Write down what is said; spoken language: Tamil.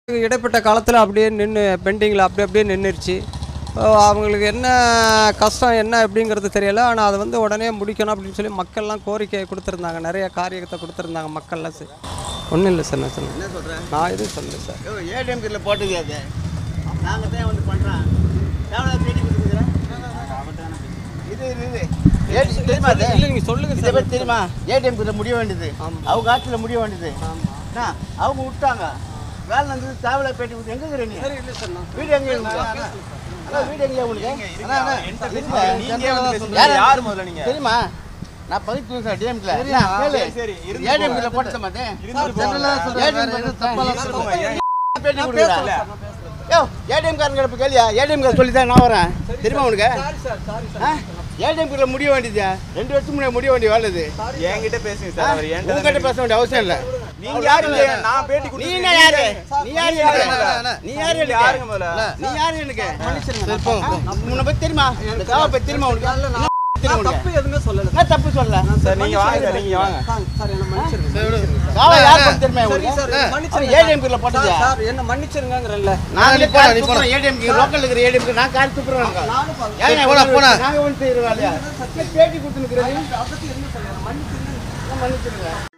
இடைப்பட்ட காலத்தில் அப்படியே நின்று பெண்டிங்கில் அப்படி அப்படியே நின்றுருச்சு அவங்களுக்கு என்ன கஷ்டம் என்ன எப்படிங்கிறது தெரியல ஆனால் அதை வந்து உடனே முடிக்கணும் அப்படின்னு சொல்லி மக்கள்லாம் கோரிக்கை கொடுத்துருந்தாங்க நிறைய காரியத்தை கொடுத்துருந்தாங்க மக்கள்லாம் சரி ஒன்றும் இல்லை சார் நான் சொன்னேன் என்ன சொல்கிறேன் நான் எதுவும் சொல்லல சார் ஏடிஎம் கிட்ட போட்டது அது நாங்கள் தான் வந்து பண்ணுறோம் எவ்வளோ பேட்டி கொடுத்துருக்குறேன் இது இது, இது ஏடி தெரியுமா அது இல்லை நீங்கள் சொல்லுங்கள் இதை சார் பற்றி தெரியுமா ஏடிஎம் கிட்ட முடிய வேண்டியது ஆமா. அவங்க ஆட்சியில் முடிய வேண்டியது என்ன அவங்க விட்டாங்க வேலை வந்து தேவையில்ல பேட்டி கொடுத்து எங்கே இருக்கிற நீ சரி இல்லை சார் நான் வீடு எங்கே இருக்கு அண்ணா, வீடு எங்கே உங்களுக்கு அண்ணா, அண்ணா, இருங்க. நீங்க வந்து பேசுங்க. யாரு? யாரு முதல்ல நீங்க? தெரியுமா நான் பதிவு சார் டிஎம்கில் சரி, சரி, இருந்து ஏடிஎம் போங்க. கிட்ட போட்ட மாட்டேன் இருந்து போங்க. ஏன் பேட்டி கொடுக்குறேன் யோ ஏடிஎம் காரங்க இப்ப கேளியா ஏடிஎம் கார் சொல்லி தான் நான் வரேன் தெரியுமா உனக்கு sorry sir sorry sir ATM கார்ல முடிய வேண்டியது ரெண்டு வருஷம் முன்னாடி முடிய வேண்டிய வேலை இது என்கிட்ட பேசுங்க சார் அவர் என்கிட்ட தான் உங்ககிட்ட பேச வேண்டிய அவசியம் இல்லை நீங்க யாருங்க நான் பேட்டி நீ கொடுத்து என்ன யாரு நீ யாரு நீங்க யாரு எனக்கு? முதல்ல? நீ யாரு நீங்க எனக்கு? யாருங்க முதல்ல? நீ யாரு எனக்கு உன்னை பத்தி தெரியுமா இந்த தேவை பத்தி தெரியுமா உனக்கு இல்ல, என்ன நான் தெரியுமா நான் உனக்கு? தப்பு எதுவுமே சொல்லலை என்ன தப்பு சொல்ல சார் நீங்க வாங்க சார் நீங்க வாங்க சார் சார் என்ன மன்னிச்சிருங்க காவா யார் பத்தி தெரியுமா சரி உனக்கு சார் என்ன மன்னிச்சிருங்க ஏடிஎம் கார்ல போட்டது சார், சார் என்ன மன்னிச்சிருங்கங்கிறேன்ல நான் கார் துப்புறேன் ஏடிஎம் லோக்கல் இருக்கிற ஏடிஎம் நான் கார் துப்புறேன் நானும் பாருங்க. ஏங்க போடா போடா நாங்க வந்து செய்யற வேலையா பேட்டி கொடுத்துருக்கிறேன் அதை பத்தி என்ன சொல்லுங்க மன்னிச்சிருங்க மன்னிச்சிருங்க